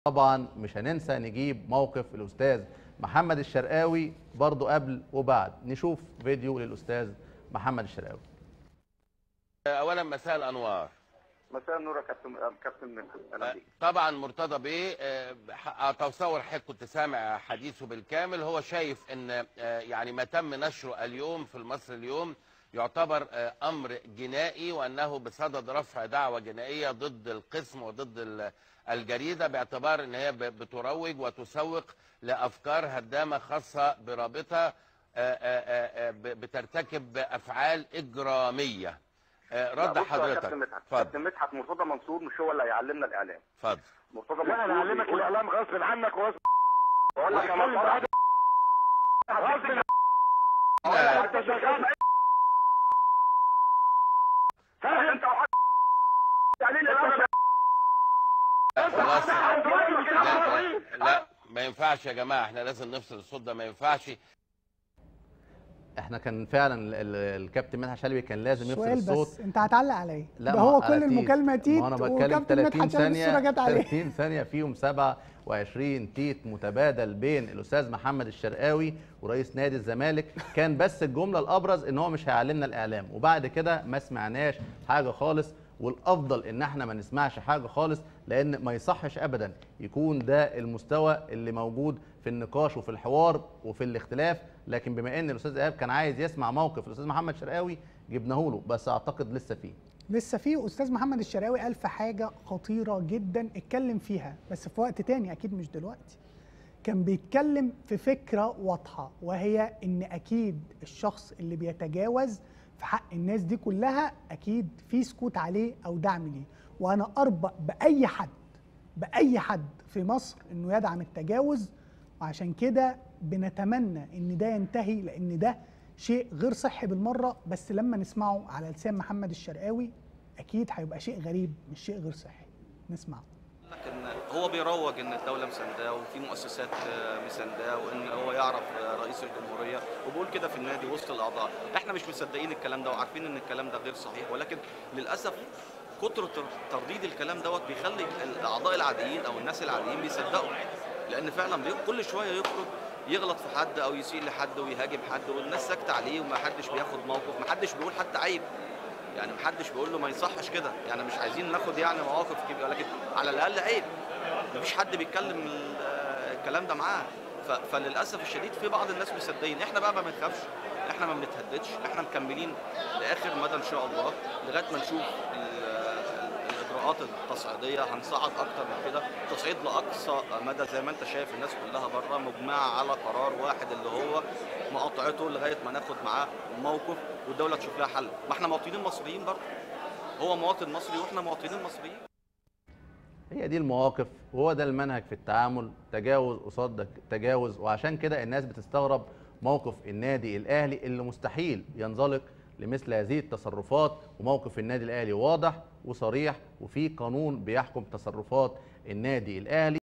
طبعا مش هننسى نجيب موقف الاستاذ محمد الشرقاوي برضو قبل وبعد نشوف فيديو للاستاذ محمد الشرقاوي اولا مساء الانوار مساء النور يا كابتن آه، كابتن اهلا بيك طبعا مرتضى بيه آه، ح- اتصور حضرتك كنت سامع حديثه بالكامل هو شايف ان آه، يعني ما تم نشره اليوم في المصري اليوم يعتبر آه، امر جنائي وانه بصدد رفع دعوى جنائيه ضد القسم وضد ال- الجريده باعتبار ان هي ب- بتروج وتسوق لافكار هدامه خاصه برابطه آه، آه، آه، ب- بترتكب افعال اجراميه آه، لا، رد بص يا حضرتك كابتن مدحت اتفضل كابتن مدحت مرتضى منصور مش هو اللي هيعلمنا الاعلام اتفضل مرتضى لا انا منصور اعلمك بيقول- الاعلام غصب عنك وغصب بقول لك يا هتكلم مرتضى بعد غصب لا. انت شغال فاهم انت وحد تعليل الاعلام خلاص عند راجل كده لا, مريض. لا, لا ما ينفعش يا جماعه احنا لازم نفصل الصوت ده ما ينفعش احنا كان فعلا ال- ال- الكابتن مدحت شلبي كان لازم يفصل سؤال الصوت بس انت هتعلق عليا لا ده ما هو على كل تيت. المكالمه تيت ما انا بتكلم وكابتن 30 مدحت شلبي ثانيه الصوره جت عليه 30 ثانيه فيهم 27 تيت متبادل بين الاستاذ محمد الشرقاوي ورئيس نادي الزمالك كان بس الجمله الابرز ان هو مش هيعلمنا الاعلام وبعد كده ما سمعناش حاجه خالص والافضل ان احنا ما نسمعش حاجه خالص لان ما يصحش ابدا يكون ده المستوى اللي موجود في النقاش وفي الحوار وفي الاختلاف لكن بما ان الاستاذ ايهاب كان عايز يسمع موقف الاستاذ محمد شرقاوي جبناه له بس اعتقد لسه فيه لسه في استاذ محمد الشرقاوي قال في حاجه خطيره جدا اتكلم فيها بس في وقت تاني اكيد مش دلوقتي كان بيتكلم في فكره واضحه وهي ان اكيد الشخص اللي بيتجاوز في حق الناس دي كلها اكيد في سكوت عليه او دعم ليه وانا اربأ باي حد باي حد في مصر انه يدعم التجاوز وعشان كده بنتمنى ان ده ينتهي لان ده شيء غير صحي بالمره بس لما نسمعه على لسان محمد الشرقاوي اكيد هيبقى شيء غريب مش شيء غير صحي نسمعه لكن هو بيروج ان الدوله مسانداه وفي مؤسسات آه، مسانداه وان هو يعرف آه، رئيس الجمهوريه وبقول كده في النادي وسط الاعضاء احنا مش مصدقين الكلام ده وعارفين ان الكلام ده غير صحيح ولكن للاسف كتر تر- ترديد الكلام دوت بيخلي الاعضاء العاديين او الناس العاديين بيصدقوا لان فعلا بي- كل شويه يخرج يغلط في حد او يسيء لحد ويهاجم حد والناس ساكته عليه وما حدش بياخد موقف ما حدش بيقول حتى عيب يعني محدش بيقول له ما يصحش كده يعني مش عايزين ناخد يعني مواقف كبيره ولكن على الاقل عيب مفيش حد بيتكلم ال- آه، الكلام ده معاه ف- فللاسف الشديد في بعض الناس مصدقين احنا بقى ما بنخافش احنا ما بنتهددش احنا مكملين لاخر مدى ان شاء الله لغايه ما نشوف ال- آه، الاجراءات التصعيديه هنصعد اكتر من كده تصعيد لاقصى مدى زي ما انت شايف الناس كلها بره مجمعه على قرار واحد اللي هو مقاطعته لغايه ما ناخد معاه موقف والدوله تشوف لها حل ما احنا مواطنين مصريين برضه هو مواطن مصري واحنا مواطنين مصريين هي دي المواقف وهو ده المنهج في التعامل تجاوز قصاد تجاوز وعشان كده الناس بتستغرب موقف النادي الاهلي اللي مستحيل ينزلق لمثل هذه التصرفات وموقف النادي الاهلي واضح وصريح وفي قانون بيحكم تصرفات النادي الاهلي